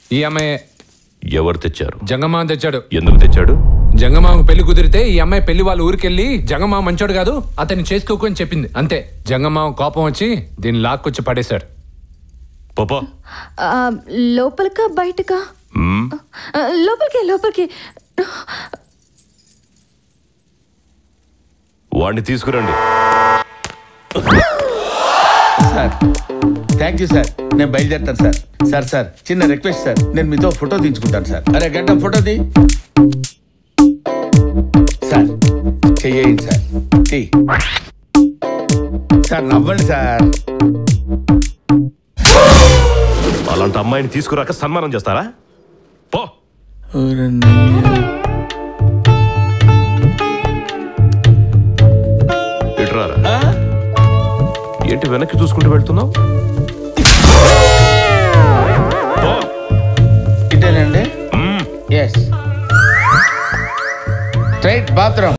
ఈ అమ్మాయి ఎవరు తెచ్చారు జంగమామ తెచ్చాడు ఎందుకు తెచ్చాడు జంగమామ పెళ్లి కుదిరితే ఈ అమ్మాయి పెళ్లి వాళ్ళ ఊరికెళ్ళి జంగమామ మంచోడు కాదు అతన్ని చేసుకోకు అని చెప్పింది అంతే జంగమామ కోపం వచ్చి దీన్ని లాక్కొచ్చి పడేశాడు పాపా ఆ, లోపలికా బయటకా ఆ, లోపలికి లోపలికి వాడిని తీసుకురండి సార్ థ్యాంక్ యూ సార్ నేను బయలుదేరుతాను సార్ సార్ సార్ చిన్న రిక్వెస్ట్ సార్ నేను మీతో ఫోటో తీయించుకుంటాను సార్ అరే గడ్డం ఫోటో తీ సార్ చెయ్యండి సార్ తీ సార్ నవ్వండి సార్ అలాంటి అమ్మాయిని తీసుకురాక సన్మానం చేస్తారా పో ఇటురారా ఏంటి వెనక్కి చూసుకుంటూ వెళ్తున్నావు పో. ఇదేనండి ఎస్ స్ట్రైట్ బాత్రూమ్